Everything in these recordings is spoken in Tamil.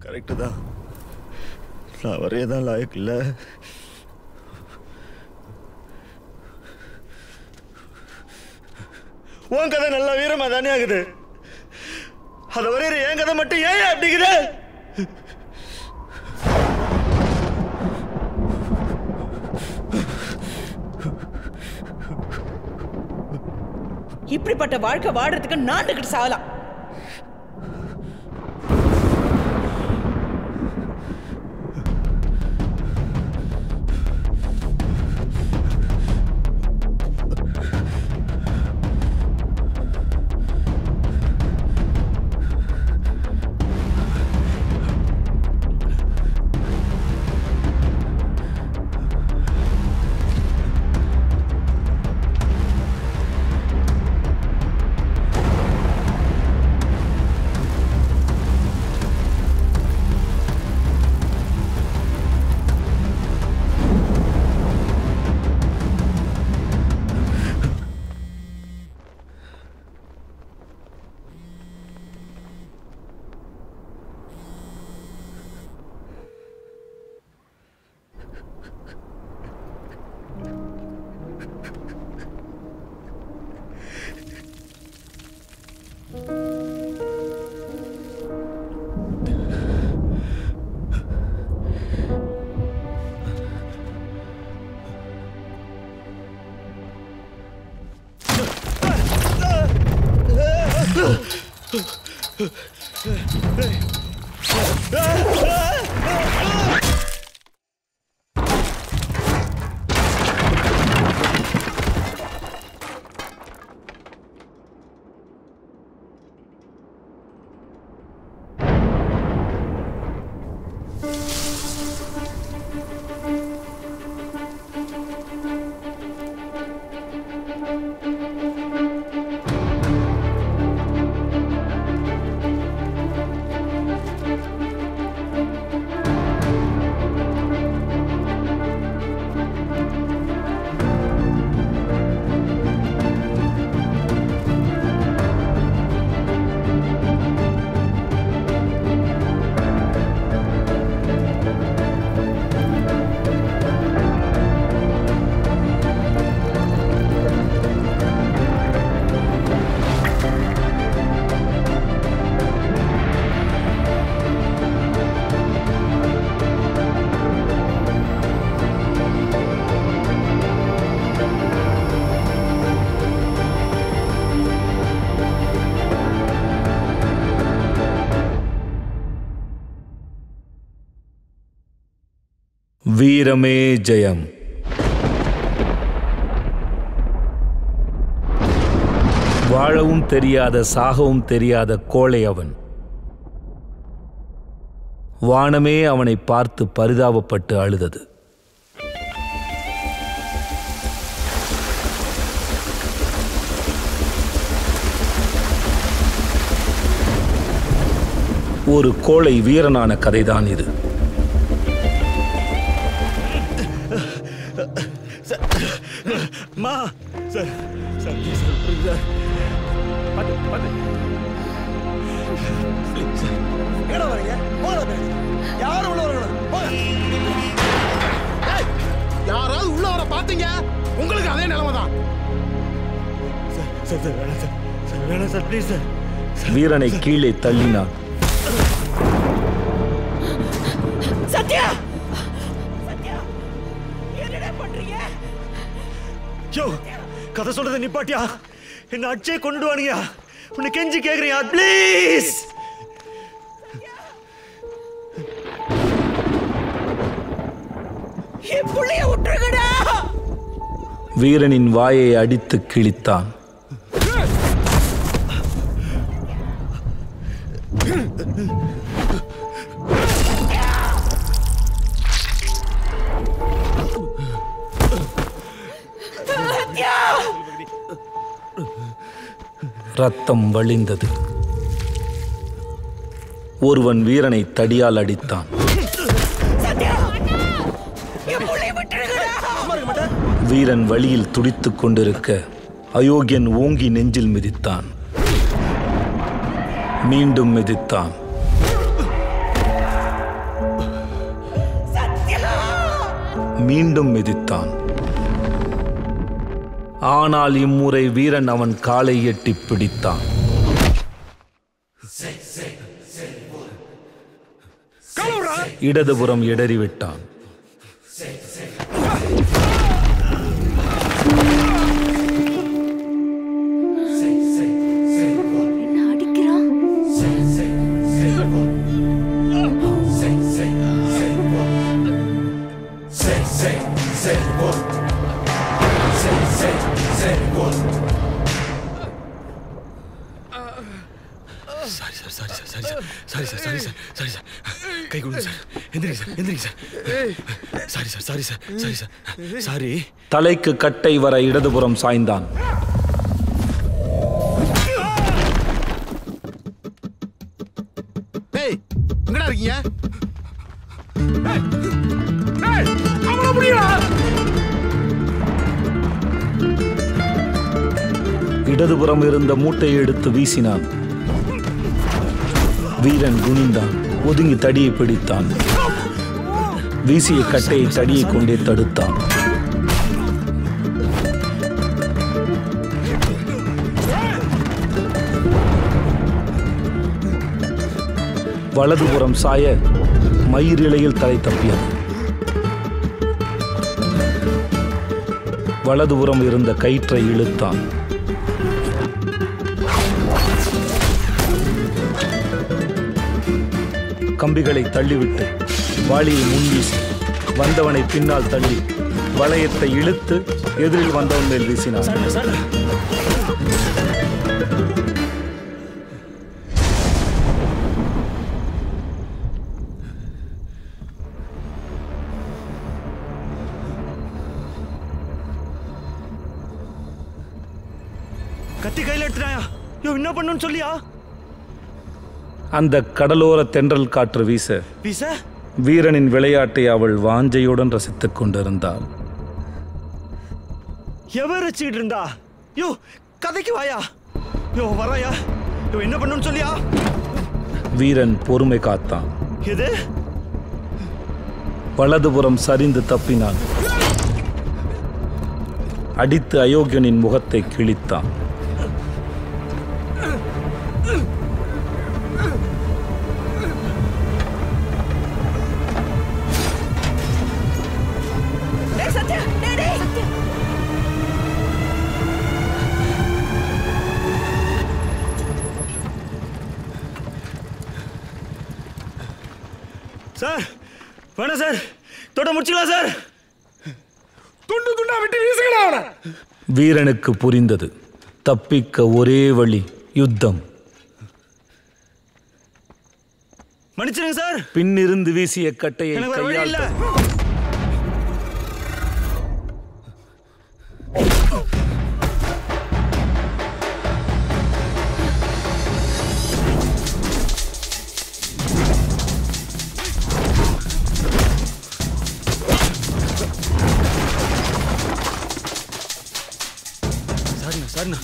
கரெக்டு தான் நான் வரையதான் லாயக்கு இல்லை உன் கதை நல்லா வீரமா தானே ஆகுது அதை வரைகிற என் கதை மட்டும் ஏன் அப்படிங்குது இப்படிப்பட்ட வாழ்க்கை வாடுறதுக்கு நாண்டுகிட்டு சாகலாம் வீரமே ஜெயம் வாழவும் தெரியாத சாகவும் தெரியாத கோழை அவன் வானமே அவனை பார்த்து பரிதாபப்பட்டு அழுதது ஒரு கோழை வீரனான கதைதான் இது மா sir sir please sir, please sir. பாத்து பாத்து Please sir. எங்கடா வரீங்க போங்க பின்னாடி. யாரும் உள்ள வரக்கூடாது போங்க ஏய், யாராவது உள்ள வர பாத்தீங்க உங்களுக்கு அதே நிலைமை தான் சார் சார் சார் வேணாம் சார் சார் வேணாம் சார் ப்ளீஸ் சார் வீரனை கீழே தள்ளினான் சத்யா சத்யா என்னடா பண்றீங்க யோ கதை சொல்றதை நிப்பாட்டியா என்ன அடிச்சே கொண்டுடுவானுங்க உன்னை கெஞ்சி கேக்குறியா ப்ளீஸ் என் புள்ளைய விட்டுருங்கடா வீரனின் வாயை அடித்து கிழித்தான் சத்யா ரத்தம் வழிந்தது ஒருவன் வீரனை தடியால் அடித்தான் சத்யா என் புள்ளைய விட்டுருங்கடா வீரன் வழியில் துடித்துக் கொண்டிருக்க அயோக்கியன் ஓங்கி நெஞ்சில் மிதித்தான் மீண்டும் மிதித்தான் மீண்டும் மிதித்தான் ஆனால் இம்முறை வீரன் அவன் காலை எட்டி பிடித்தான் இடதுபுறம் இடறிவிட்டான் என்ன அடிக்கிறான் sorry sir sorry sir sorry sir sorry sir sorry sir sorry sir கை கொடுங்க சார் எந்திரிங்க சார் எந்திரிங்க sir sorry sir sorry sir sorry sir sorry தலைக்கு கட்டை வர இடதுபுறம் சாய்ந்தான் ஏய் எங்கடா இருக்கீங்க இடதுபுறம் இருந்த மூட்டையை எடுத்து வீசினான் வீரன் குனிந்தான் ஒதுங்கி தடியை பிடித்தான் வீசிய கட்டையை தடியை கொண்டே தடுத்தான் வலதுபுறம் சாய மயிர் இலையில் தலை தப்பியது வலதுபுறம் இருந்த கயிற்றை இழுத்தான் கம்பிகளை தள்ளிவிட்டு வாளியை முன்வீசி வந்தவனை பின்னால் தள்ளி வளையத்தை இழுத்து எதிரில் வந்தவன் மேல் வீசினான் கத்தி கையில எடுத்துட்டாயா யோ என்ன பண்ணுன்னு சொல்லியா அந்த கடலோர தென்றல் காற்று வீச வீச வீரனின் விளையாட்டை அவள் வாஞ்சையுடன் ரசித்துக் கொண்டிருந்தாள் எவர் வச்சுக்கிட்டு இருந்தா யோ கதைக்கு வாயா யோ வராயா யோ என்ன பண்ணுன்னு சொல்லியா வீரன் பொறுமை காத்தான் எது வலதுபுறம் சரிந்து தப்பினான் அடித்து அயோக்கியனின் முகத்தை கிழித்தான் டேய் சத்யா டேய் டேய் சார் வேணாம் சார் தொட முடிச்சுக்கலாம் சார் துண்டு துண்டா விட்டு வீசுங்கடா அவனை வீரனுக்கு புரிந்தது தப்பிக்க ஒரே வழி யுத்தம் மன்னிச்சிருங்க சார் பின்னிருந்து வீசிய கட்டையை எனக்கு வேற வழி கையால் இல்ல சாரிண்ணா சாரிண்ணா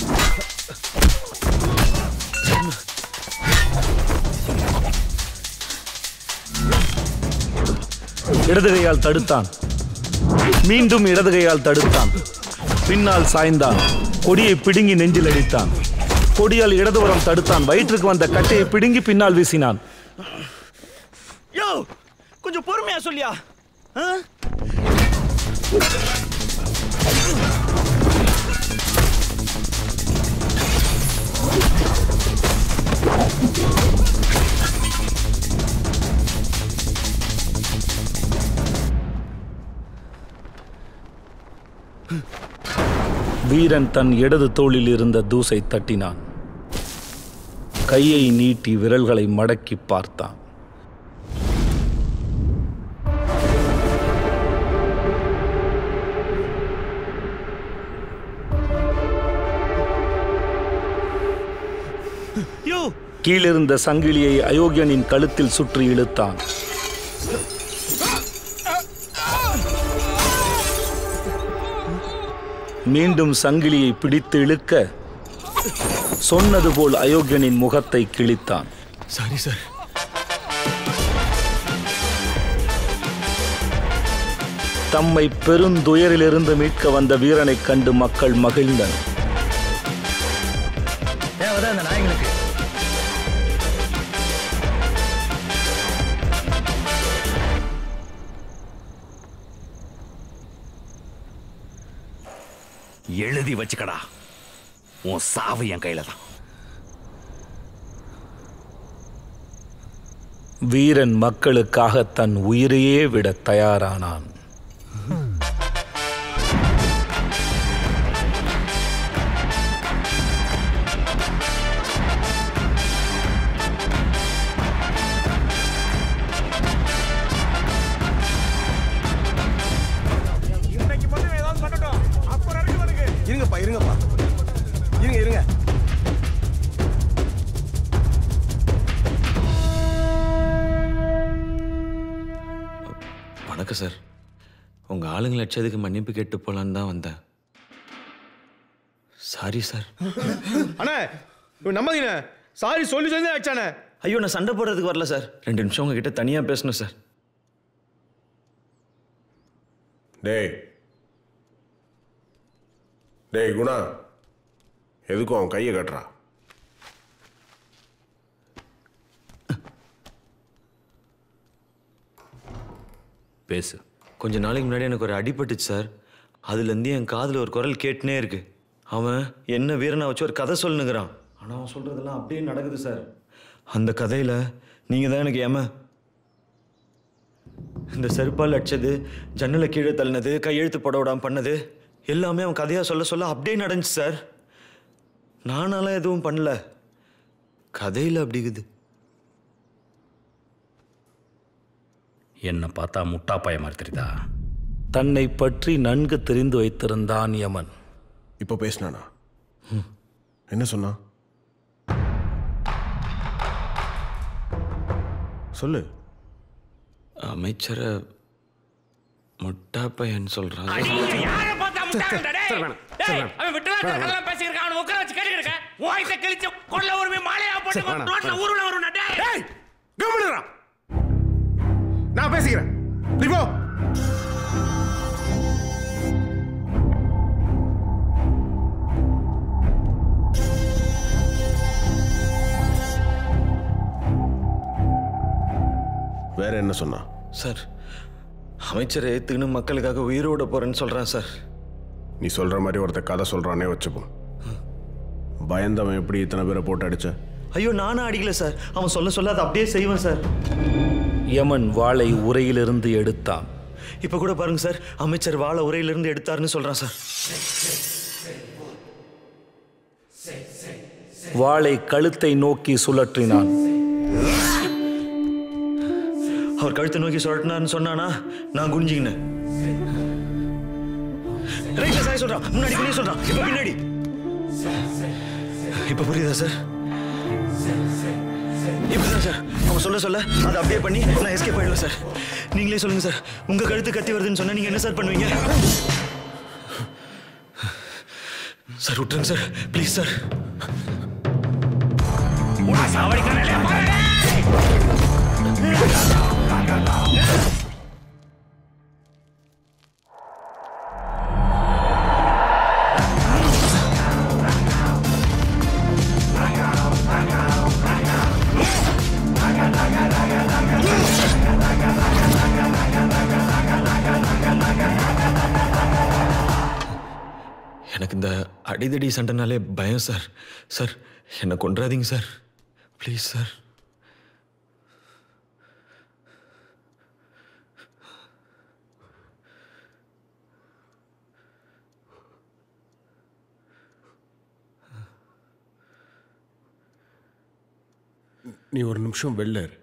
இடது கையால் தடுத்தான் மீண்டும் இடது கையால் தடுத்தான் பின்னால் சாய்ந்தான் கொடியை பிடுங்கி நெஞ்சில் அடித்தான் கொடியால் இடதுபுறம் தடுத்தான் வயிற்றுக்கு வந்த கட்டையை பிடுங்கி பின்னால் வீசினான் யோ கொஞ்சம் பொறுமையா சொல்லியா ஆ? வீரன் தன் இடது தோளில் இருந்த தூசை தட்டினான் கையை நீட்டி விரல்களை மடக்கி பார்த்தான் யோ கீழிருந்த சங்கிலியை அயோக்கியனின் கழுத்தில் சுற்றி இழுத்தான் மீண்டும் சங்கிலியை பிடித்து இழுக்க சொன்னது போல் அயோக்கியனின் முகத்தை கிழித்தான் சாரி சார் தம்மை பெருந்துயரிலிருந்து மீட்க வந்த வீரனைக் கண்டு மக்கள் மகிழ்ந்தனர் தேவைதான் அந்த நாயங்களுக்கு எழுதி வச்சுக்கடா உன் சாவு என் கையில தான் வீரன் மக்களுக்காக தன் உயிரையே விட தயாரானான் இருங்கப்பா இருங்கப்பா இருங்க இருங்க வணக்கம் சார் உங்கள் ஆளுங்களை அடிச்சதுக்கு மன்னிப்பு கேட்டு போகலான்னு தான் வந்தேன் சாரி சார் அண்ணே இவன் நம்பாதீங்க சாரி சொல்லி சொல்லி ஆச்சானே ஐயோ நான் சண்டை போடுறதுக்கு வரல சார் ரெண்டு நிமிஷம் உங்ககிட்ட தனியாக பேசணும் சார் டேய் டேய் குணா எதுக்கும் அவன் கையை கட்டுறா பேசு கொஞ்ச நாளைக்கு முன்னாடி எனக்கு ஒரு அடிபட்டுச்சு சார் அதுலேருந்து என் காதில் ஒரு குரல் கேட்டுனே இருக்கு அவன் என்ன வீரனை வச்சு ஒரு கதை சொல்லுங்கிறான் ஆனால் அவன் சொல்கிறதெல்லாம் அப்படியே நடக்குது சார் அந்த கதையில் நீங்கள் தான் எனக்கு ஏம இந்த செருப்பால் அடிச்சது ஜன்னலை கீழே தள்ளினது கையெழுத்து போட விடாம பண்ணது எல்லாமே அவன் கதையாக சொல்ல சொல்ல அப்படியே நடந்துச்சு சார் நானாலாம் எதுவும் பண்ணல கதையில் அப்படிங்குது என்னை பார்த்தா முட்டா பைய மாதிரி தெரியுதா தன்னை பற்றி நன்கு தெரிந்து வைத்திருந்தான் யமன் இப்போ பேசினானா என்ன சொன்னான் சொல்லு அமைச்சரை முட்டா பையன் சொல்கிறான் யாரை பார்த்தா முட்டாள்டா, டேய்? டேய், அவன் விட்டுலாட்ட கதையெல்லாம் பேசியிருக்கான். அவனை உட்கார வச்சு கேட்டுக்கிட்டு இருக்க. வாய்ஸை கிழிச்சு கொல்ல உரிமை மாலையா போட்டு ரோட்ல ஊருல வரும்டா, டேய். ஏய் கம்முனுடா நான் பேசிக்கிறேன் நீ போ வேற என்ன சொன்னான் சார் அமைச்சரை ஏற்றுக்கின்னு மக்களுக்காக உயிரோட போகிறேன்னு சொல்கிறான் சார் நீ சொல்ற மாதிரி ஒருத்த கதை சொல்றானே வச்சுப்போம் பயந்தவன் எப்படி இத்தனை பேரை போட்டு அடிச்ச ஐயோ நானும் அடிக்கல சார் அவன் சொல்ல சொல்ல அதை அப்படியே செய்வேன் சார் யமன் வாளை உரையிலிருந்து எடுத்தான் இப்போ கூட பாருங்க சார் அமைச்சர் வாழ உரையிலிருந்து எடுத்தாருன்னு சொல்கிறான் சார் வாளை கழுத்தை நோக்கி சுழற்றினான் அவர் கழுத்தை நோக்கி சொல்லட்டினார்னு சொன்னானா நான் குனிஞ்சிக்கினேன் ரைட்ல சாய் சொல்றான் முன்னாடி குனிய சொல்றான் இப்ப பின்னாடி இப்ப புரியுதா சார் இப்படிதான் சார் அவன் சொல்ல சொல்ல அதை அப்படியே பண்ணி நான் எஸ்கேப் ஆயிடலாம் சார் நீங்களே சொல்லுங்க சார் உங்க கழுத்து கத்தி வருதுன்னு சொன்னா நீங்க என்ன சார் பண்ணுவீங்க சார் விட்டுருங்க சார் ப்ளீஸ் சார் உன்னை சாவடிக்கிறானே, பாரு, டேய். எனக்கு இந்த அடிதடி சண்டைனாலே பயம் சார் சார் என்னை கொன்றாதீங்க சார் ப்ளீஸ் சார் நீ ஒரு நிமிஷம் வெளில இரு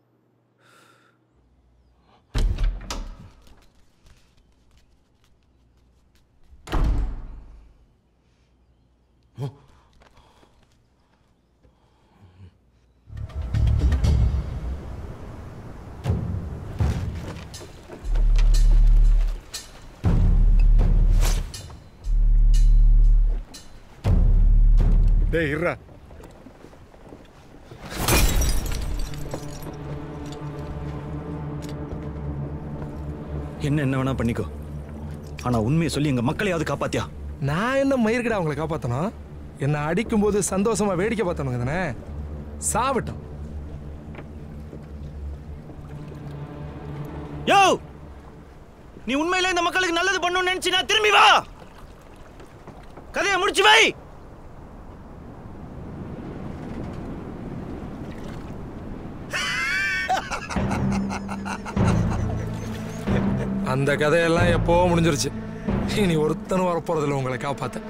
டேய் இருடா என்ன என்ன வேணா பண்ணிக்கோ ஆனா உண்மையை சொல்லி எங்க மக்களையாவது காப்பாத்தியா நான் என்ன மயிர்கடா அவங்கள காப்பாத்தணும் என்ன அடிக்கும்போது சந்தோஷமா வேடிக்கை பார்த்தனுங்க தானே சாவட்டும் யோ நீ உண்மையில இந்த மக்களுக்கு நல்லது பண்ணணும்னு நினைச்சினா திரும்பி வா கதையை முடிச்சு வை அந்த கதையெல்லாம் எப்போ முடிஞ்சிருச்சு இனி ஒருத்தனும் வரப்போறதில்ல உங்களை காப்பாத்த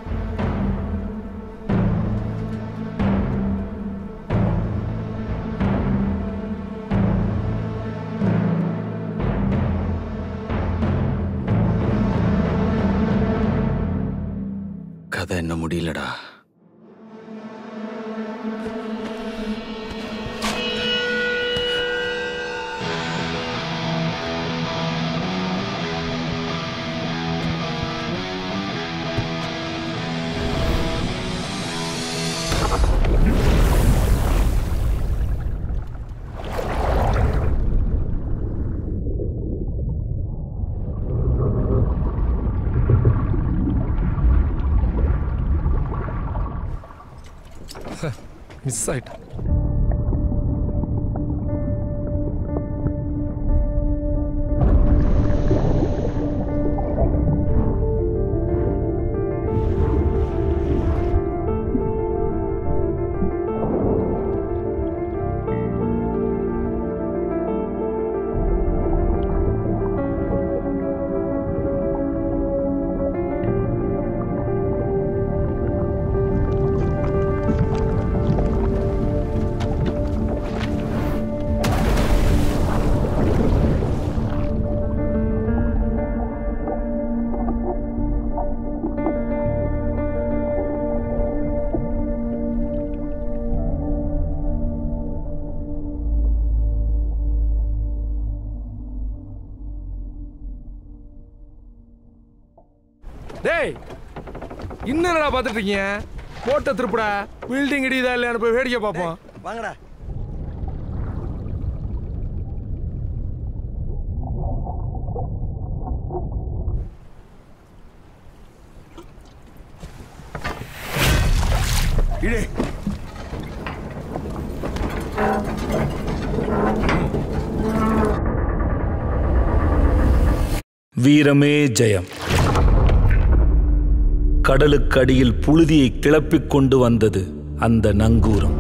கதை என்ன முடியலடா மிஸ் ஆயிட்டேன் டேய் இன்னும் என்னடா பார்த்துட்டு இருக்கீங்க போட்ட திருப்புடா பில்டிங் இடியுதா இல்லையான்னு போய் வேடிக்கை பார்ப்போம் வாங்கடா இடு வீரமே ஜெயம் கடலுக்கு அடியில் புழுதியை கிளப்பிக் கொண்டு வந்தது அந்த நங்கூரம்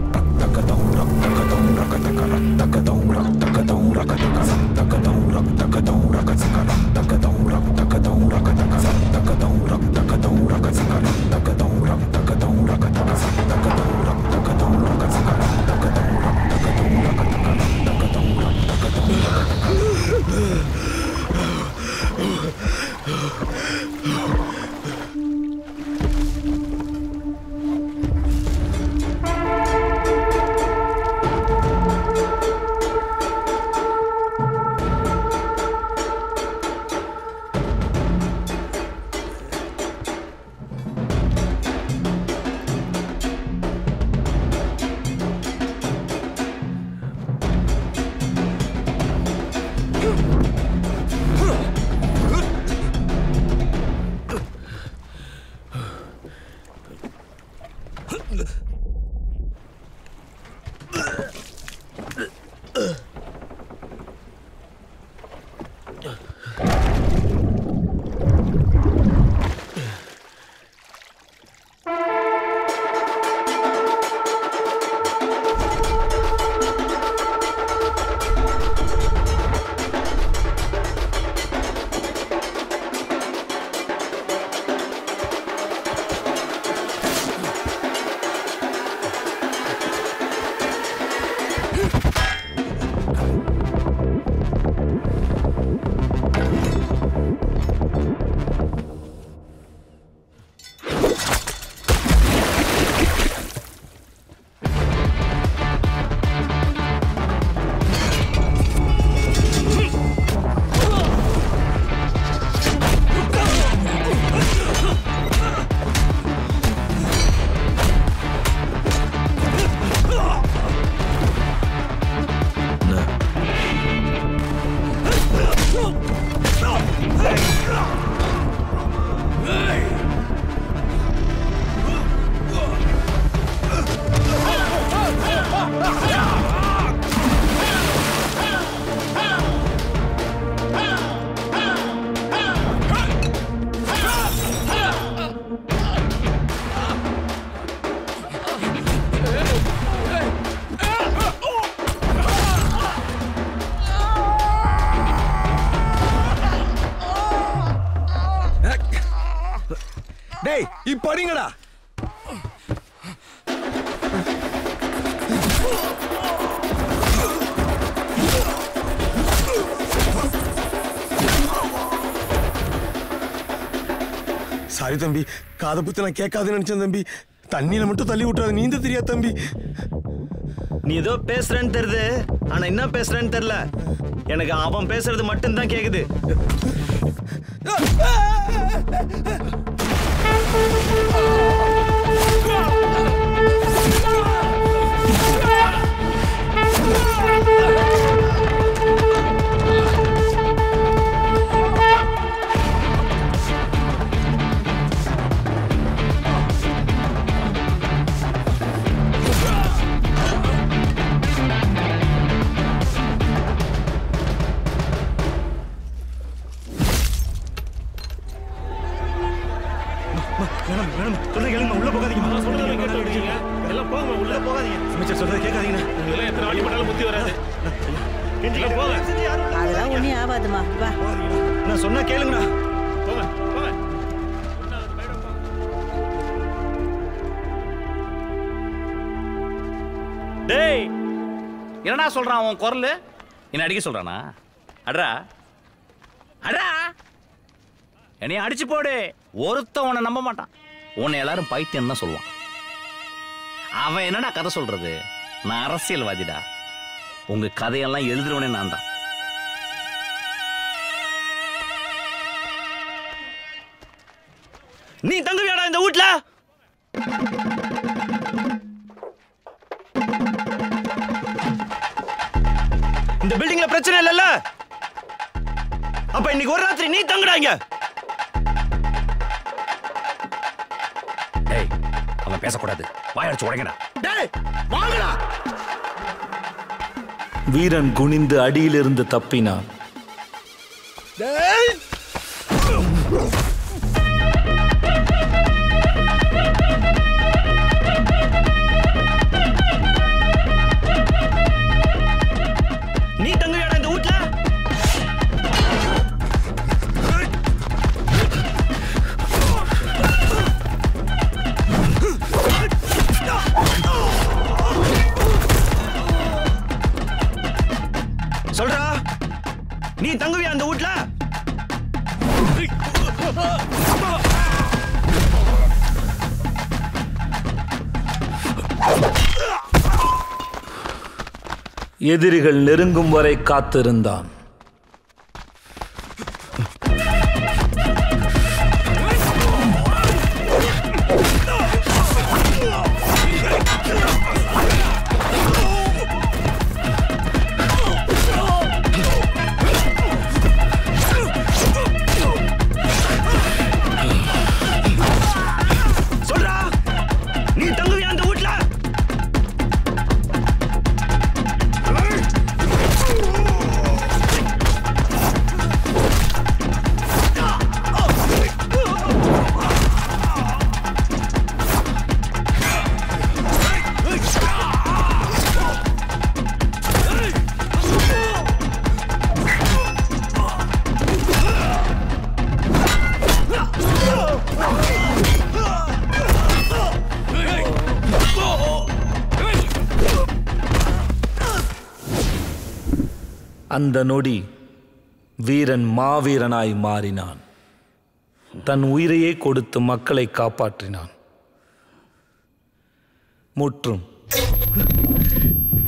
டேய் இப்ப அடிங்கடா சாரி தம்பி காதை புத்தி நான் கேட்காதுன்னு நினைச்சேன் தம்பி தண்ணியில மட்டும் தள்ளி விட்டுறாது நீந்த தெரியாது தம்பி நீ ஏதோ பேசுறேன்னு தெரியுது ஆனா என்ன பேசுறேன்னு தெரியல எனக்கு அவன் பேசுறது மட்டும்தான் கேக்குது மேடம் மேடம் சொல்ல கேளுங்க உள்ள போகாதீங்க சொல்றதை கேட்டு விடுங்க எல்லாம் போங்க உள்ள போகாதீங்க அமைச்சர் சொல்றதை கேட்காதீங்க இதெல்லாம் எத்தனை வாட்டி பண்ணாலும் புத்தி வராது கெஞ்சிக்க போங்க அதெல்லாம் ஒன்றும் ஆகாதுமா வா நான் சொன்னா கேளுங்கண்ணா போங்க போங்க டேய் என்னடா சொல்றான் உன் குரல் என்ன அடிக்க சொல்றானா அட்ரா அட்ரா என்னைய அடிச்சு போடு ஒருத்தன் உன்னை நம்ப மாட்டான் உன்னை எல்லாரும் பைத்தியம் தான் சொல்லுவான் அவன் என்னடா கதை சொல்றது நான் அரசியல்வாதிடா உங்க கதையெல்லாம் எழுதுறவனே நான் தான் நீ தங்குவியாடா இந்த வீட்ல இந்த பில்டிங்ல பிரச்சனை இல்லைல்ல அப்ப இன்னைக்கு ஒரு ராத்திரி நீ தங்குடாங்க டேய் அவன் பேசக்கூடாது வாயடிச்சு உடைங்கடா டேய் வாங்கடா வீரன் குனிந்து அடியிலிருந்து தப்பினான் டேய் நீ தங்குவியாடா இந்த வீட்ல சொல்றா நீ தங்குவியா அந்த வீட்ல எதிரிகள் நெருங்கும் வரை காத்திருந்தான் சொல்றா நீ தங்குவியா அந்த வீட்ல அந்த நொடி வீரன் மாவீரனாய் மாறினான் தன் உயிரையே கொடுத்து மக்களை காப்பாற்றினான் முற்றும்